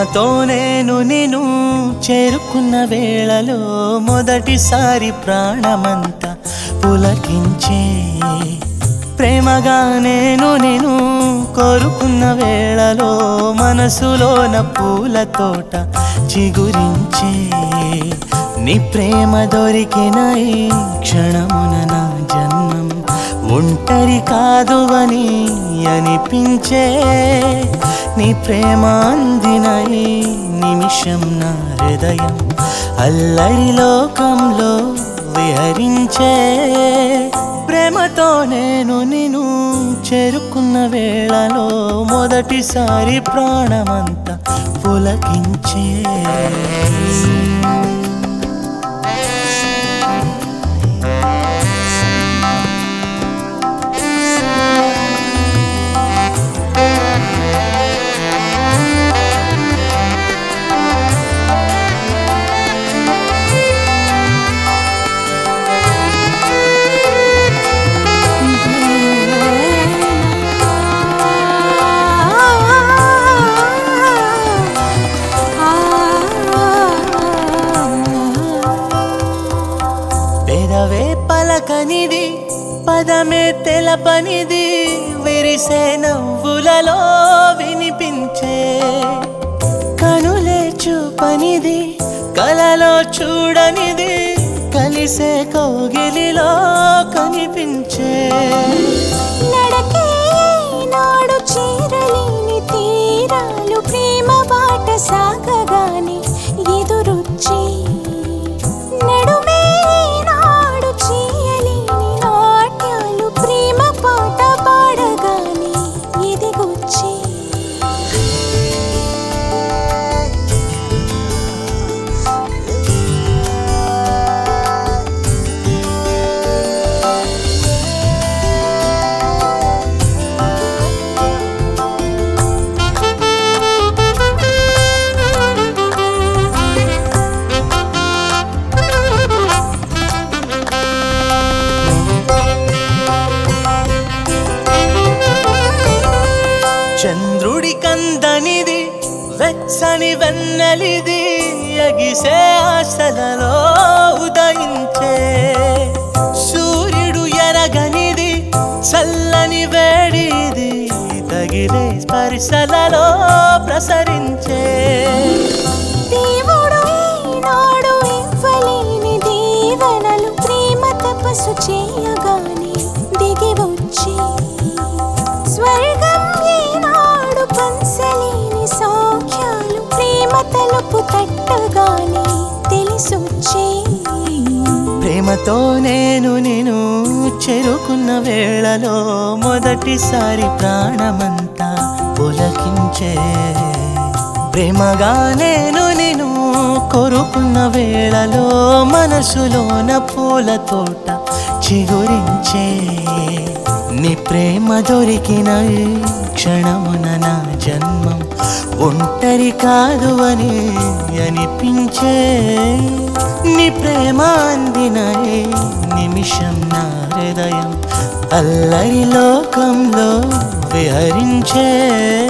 ప్రేమతో నేను నిన్ను చేరుకున్న వేళలో మొదటిసారి ప్రాణమంతా పులకించే ప్రేమగా నేను నేను కోరుకున్న వేళలో మనసులోన పూల తోట చిగురించే నీ ప్రేమ దొరికిన ఈ క్షణమున నా జన్మం ఒంటరి కాదు అని అనిపించే నీ ప్రేమ అందిన ఈ నిమిషం నా హృదయం అల్లరి లోకంలో విహరించే ప్రేమతో నేను నిన్ను చేరుకున్న వేళలో మొదటిసారి ప్రాణమంతా పులకించే పెదవే పలకనిది పదమే తెలపనిది విరిసే నవ్వులలో వినిపించే కనులే చూపనిది కలలో చూడనిది కలిసే కౌగిలిలో కనిపించే నడకే నాడు చేరలేని తీరాలు ప్రేమ బాట సాగగానే ఎదురొచ్చి నడుమే నాడు చేయలేని నాట్యాలు ప్రేమ పాట పాడగానే ఎదిగొచ్చి చంద్రుడి కందనిది వెచ్చని వెన్నెలిది ఎగిసే ఆశలలో ఉదయించే సూర్యుడు ఎరగనిది చల్లని వేడిది తగిలే స్పర్శలలో ప్రసరించే దేవుడు ఈనాడు ఇవ్వలేని దీవెనలు ప్రేమ తపస్సు చేయగానే దిగి వచ్చి స్వర్గం ఈనాడు పంచలేని సౌఖ్యాలు ప్రేమ తలుపు తట్టగానే తెలిసొచ్చే ప్రేమతో నేను నేను చేరుకున్న వేళలో మొదటిసారి ప్రాణమంతా పులకించే ప్రేమగా నేను నేను కోరుకున్న వేళలో మనసులోన పూల తోట చిగురించే నీ ప్రేమ దొరికిన ఈ క్షణమున నా జన్మం ఒంటరి కాదు అని అనిపించే నీ ప్రేమ అందిన ఈ నిమిషం నా హృదయం అల్లరి లోకంలో విహరించే